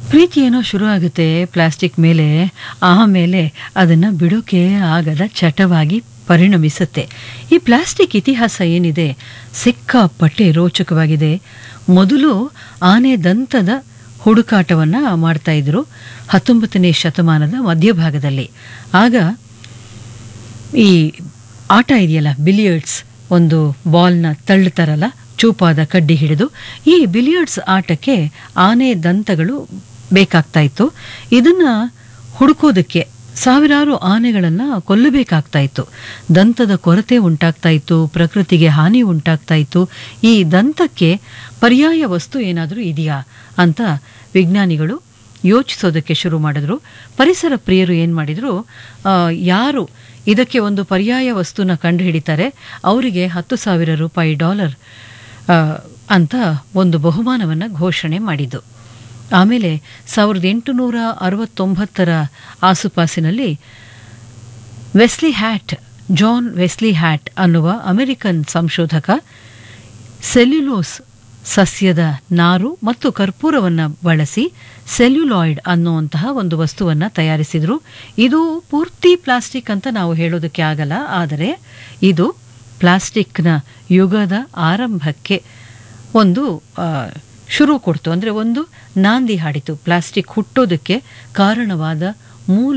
ಪ್ರೀತಿ ಏನೋ ಶುರು ಆಗುತ್ತೆ ಪ್ಲಾಸ್ಟಿಕ್ ಮೇಲೆ ಆಮೇಲೆ ಅದನ್ನು ಬಿಡೋಕೆ ಆಗದ ಚಟವಾಗಿ ಪರಿಣಮಿಸುತ್ತೆ ಈ ಪ್ಲಾಸ್ಟಿಕ್ ಇತಿಹಾಸ ಏನಿದೆ ಸಿಕ್ಕಾಪಟ್ಟೆ ರೋಚಕವಾಗಿದೆ ಮೊದಲು ಆನೆ ದಂತದ ಹುಡುಕಾಟವನ್ನು ಮಾಡ್ತಾ ಇದ್ರು ಹತ್ತೊಂಬತ್ತನೇ ಶತಮಾನದ ಮಧ್ಯಭಾಗದಲ್ಲಿ ಆಗ ಈ ಆಟ ಇದೆಯಲ್ಲ ಬಿಲಿಯರ್ಡ್ಸ್ ಒಂದು ಬಾಲ್ನ ತಳ್ಳುತ್ತಾರಲ್ಲ ಚೂಪಾದ ಕಡ್ಡಿ ಹಿಡಿದು ಈ ಬಿಲಿಯರ್ಡ್ಸ್ ಆಟಕ್ಕೆ ಆನೆ ದಂತಗಳು ಬೇಕಾಗ್ತಾ ಇತ್ತು ಇದನ್ನ ಹುಡುಕೋದಕ್ಕೆ ಸಾವಿರಾರು ಆನೆಗಳನ್ನು ಕೊಲ್ಲಬೇಕಾಗ್ತಾ ಇತ್ತು ದಂತದ ಕೊರತೆ ಉಂಟಾಗ್ತಾ ಇತ್ತು ಪ್ರಕೃತಿಗೆ ಹಾನಿ ಉಂಟಾಗ್ತಾ ಇತ್ತು ಈ ದಂತಕ್ಕೆ ಪರ್ಯಾಯ ವಸ್ತು ಏನಾದರೂ ಇದೆಯಾ ಅಂತ ವಿಜ್ಞಾನಿಗಳು ಯೋಚಿಸೋದಕ್ಕೆ ಶುರು ಮಾಡಿದ್ರು ಪರಿಸರ ಪ್ರಿಯರು ಏನು ಮಾಡಿದ್ರು ಆ, ಯಾರು ಇದಕ್ಕೆ ಒಂದು ಪರ್ಯಾಯ ವಸ್ತುನ ಕಂಡು ಹಿಡಿತಾರೆ ಅವರಿಗೆ ಹತ್ತು ಸಾವಿರ ರೂಪಾಯಿ ಡಾಲರ್ ಆ, ಅಂತ ಒಂದು ಬಹುಮಾನವನ್ನು ಘೋಷಣೆ ಮಾಡಿದ್ದು ಆಮೇಲೆ ಸಾವಿರದ ಎಂಟುನೂರ ಅರವತ್ತೊಂಬತ್ತರ ಆಸುಪಾಸಿನಲ್ಲಿ Wesley Hyatt John Wesley Hyatt ಅನ್ನುವ ಅಮೆರಿಕನ್ ಸಂಶೋಧಕ ಸೆಲ್ಯುಲೋಸ್ ಸಸ್ಯದ ನಾರು ಮತ್ತು ಕರ್ಪೂರವನ್ನು ಬಳಸಿ ಸೆಲ್ಯುಲಾಯ್ಡ್ ಅನ್ನುವಂತಹ ಒಂದು ವಸ್ತುವನ್ನು ತಯಾರಿಸಿದರು ಇದು ಪೂರ್ತಿ ಪ್ಲಾಸ್ಟಿಕ್ ಅಂತ ನಾವು ಹೇಳೋದಕ್ಕೆ ಆಗಲ್ಲ ಆದರೆ ಇದು ಪ್ಲಾಸ್ಟಿಕ್ನ ಯುಗದ ಆರಂಭಕ್ಕೆ ಒಂದು ಆ, ಶುರು ಕೊಡ್ತು ಅಂದರೆ ಒಂದು ನಾಂದಿ ಹಾಡಿತು ಪ್ಲಾಸ್ಟಿಕ್ ಹುಟ್ಟೋದಕ್ಕೆ ಕಾರಣವಾದ ಮೂಲ